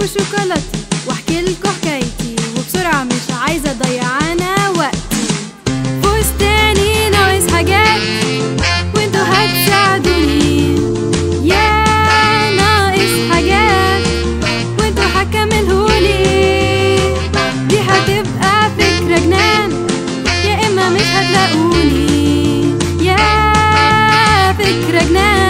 شوكولاتي واحكي لكم حكايتي وبسرعة مش عايزة اضيع انا وقتي فستاني ناقص حاجات وانتوا هتساعدوني يا ناقص حاجات وانتوا هتكملهولي دي هتبقى فكرة جنان يا اما مش هتلاقوني يا فكرة جنان